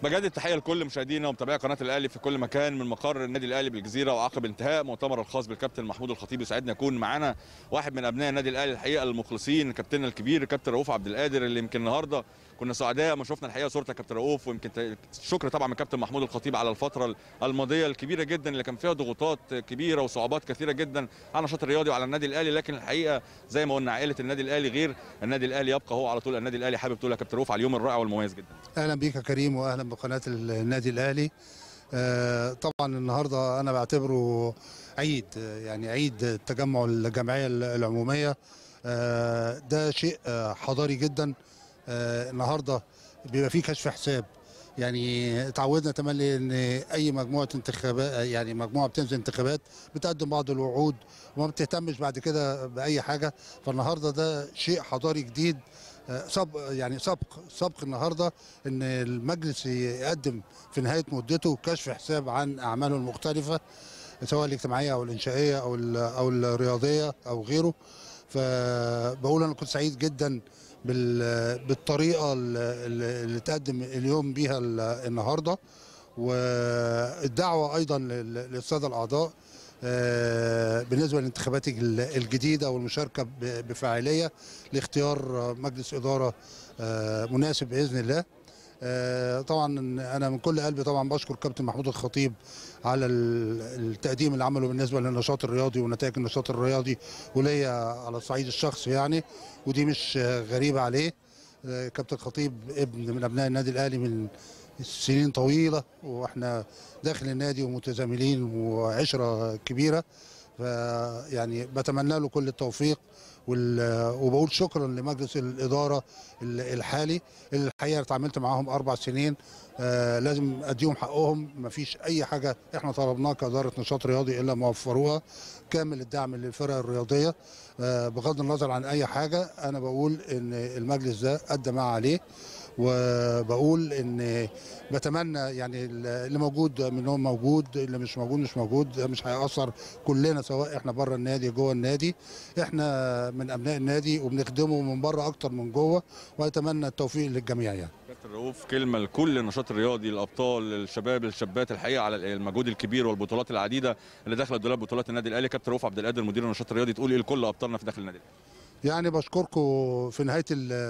بجد التحيه لكل مشاهدينا ومتابعي قناه الاهلي في كل مكان من مقر النادي الاهلي بالجزيره وعقب انتهاء مؤتمر الخاص بالكابتن محمود الخطيب يسعدنا يكون معانا واحد من ابناء النادي الاهلي الحقيقه المخلصين كابتننا الكبير الكابتن رؤوف عبد القادر اللي يمكن النهارده كنا سعداء ما شفنا الحقيقه صورتك يا كابتن رؤوف ويمكن الشكر طبعا من كابتن محمود الخطيب على الفتره الماضيه الكبيره جدا اللي كان فيها ضغوطات كبيره وصعوبات كثيره جدا على النشاط الرياضي وعلى النادي الاهلي لكن الحقيقه زي ما قلنا عائله النادي الاهلي غير النادي الاهلي يبقى هو على طول النادي الاهلي حابب تقول يا كابتن رؤوف على اليوم الرائع والمميز جدا اهلا بيك يا كريم واهلا بقناه النادي الاهلي آه، طبعا النهارده انا بعتبره عيد آه، يعني عيد التجمع الجمعيه العموميه آه، ده شيء آه، حضاري جدا آه، النهارده بيبقى فيه كشف حساب يعني اتعودنا تملي ان اي مجموعه انتخابات يعني مجموعه بتنزل انتخابات بتقدم بعض الوعود وما بتهتمش بعد كده باي حاجه فالنهارده ده شيء حضاري جديد آه، سبق يعني سبق سبق النهارده ان المجلس يقدم في نهايه مدته كشف حساب عن اعماله المختلفه سواء الاجتماعيه او الانشائيه او ال- او الرياضيه او غيره فبقول انا كنت سعيد جدا بال- بالطريقه اللي اللي تقدم اليوم بيها ال- النهارده والدعوه ايضا لل- للساده الاعضاء آه، بالنسبه للانتخابات ال- الجديده والمشاركه ب- بفاعليه لاختيار مجلس اداره آه، مناسب باذن الله آه، طبعا انا من كل قلبي طبعا بشكر كابتن محمود الخطيب على ال- التقديم اللي عمله بالنسبه للنشاط الرياضي ونتائج النشاط الرياضي وليا على الصعيد الشخصي يعني ودي مش آه، غريبه عليه آه، كابتن خطيب ابن من ابناء النادي الاهلي من سنين طويله واحنا داخل النادي ومتزاملين وعشره كبيره فيعني بتمنى له كل التوفيق وال- وبقول شكرا لمجلس الاداره ال- الحالي اللي الحقيقه اتعاملت معاهم اربع سنين آه لازم اديهم حقهم ما فيش اي حاجه احنا طلبناها كاداره نشاط رياضي الا ما وفروها كامل الدعم للفرق الرياضيه آه بغض النظر عن اي حاجه انا بقول ان المجلس ده ادى ما عليه وبقول ان بتمنى يعني اللي موجود منهم موجود اللي مش موجود مش موجود ده مش هيأثر كلنا سواء احنا بره النادي جوه النادي احنا من ابناء النادي وبنخدمه من بره اكتر من جوه واتمنى التوفيق للجميع يعني كابتن رؤوف كلمه لكل النشاط الرياضي الابطال الشباب الشابات الحقيقه على المجهود الكبير والبطولات العديده اللي دخلت دولاب بطولات النادي الاهلي كابتن رؤوف عبد القادر مدير النشاط الرياضي تقول ايه لكل ابطالنا في داخل النادي الأهلي؟ يعني بشكركم في نهايه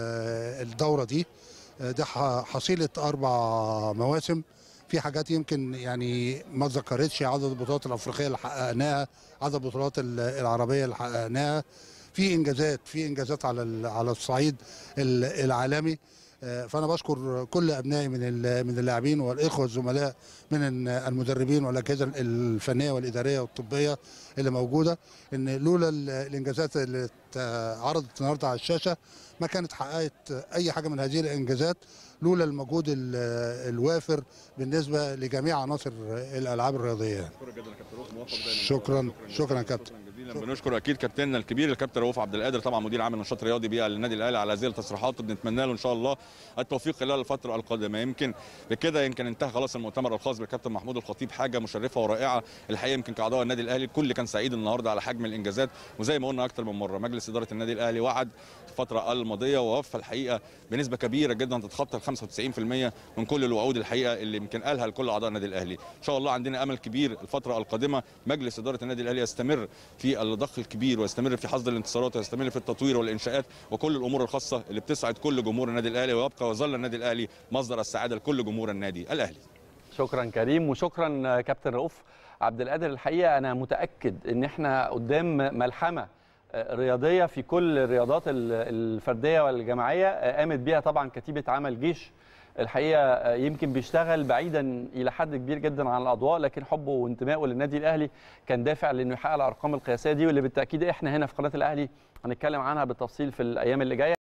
ال- الدوره دي ده ح- حصيله اربع مواسم في حاجات يمكن يعني ما ذكرتش عدد البطولات الافريقيه اللي حققناها عدد البطولات ال- العربيه اللي حققناها في انجازات في انجازات على ال- على الصعيد ال- العالمي آه، فانا بشكر كل ابنائي من ال- من اللاعبين والاخوه الزملاء من ال- المدربين والاجهزه الفنيه والاداريه والطبيه اللي موجوده ان لولا ال- الانجازات اللي ات- عرضت النهارده على الشاشه ما كانت حققت اي حاجه من هذه الانجازات لولا المجهود ال- الوافر بالنسبه لجميع عناصر الالعاب الرياضيه شكرا جدا يا كابتن رؤوف موفق دايما شكرا شكرا يا كابتن شكرا جزيلا بنشكر اكيد كابتننا الكبير الكابتن رؤوف عبد القادر طبعا مدير عام النشاط الرياضي بيئه للنادي الاهلي على هذه التصريحات وبنتمنى له ان شاء الله التوفيق خلال الفتره القادمه يمكن بكده يمكن انتهى خلاص المؤتمر الخاص بالكابتن محمود الخطيب حاجه مشرفه ورائعه الحقيقه يمكن كاعضاء النادي الاهلي الكل كان سعيد النهارده على حجم الانجازات وزي ما قلنا اكتر من مره مجلس اداره النادي الاهلي وعد الفتره الماضيه ووفى الحقيقه بنسبه كبيره جدا تتخطى ال 95% من كل الوعود الحقيقه اللي يمكن قالها لكل اعضاء النادي الاهلي ان شاء الله عندنا امل كبير الفتره القادمه مجلس اداره النادي الاهلي يستمر في الضخ الكبير ويستمر في حصد الانتصارات ويستمر في التطوير والانشاءات وكل الامور الخاصه اللي بتسعد كل جمهور النادي الاهلي ويبقى ويظل النادي الاهلي مصدر السعاده لكل جمهور النادي الاهلي شكرا كريم وشكرا كابتن رؤوف عبد القادر الحقيقه انا متاكد ان احنا قدام ملحمه رياضيه في كل الرياضات الفرديه والجماعيه قامت بيها طبعا كتيبه عمل جيش الحقيقه يمكن بيشتغل بعيدا الى حد كبير جدا عن الاضواء لكن حبه وانتمائه للنادي الاهلي كان دافع لانه يحقق الارقام القياسيه دي واللي بالتاكيد احنا هنا في قناه الاهلي هنتكلم عنها بالتفصيل في الايام اللي جايه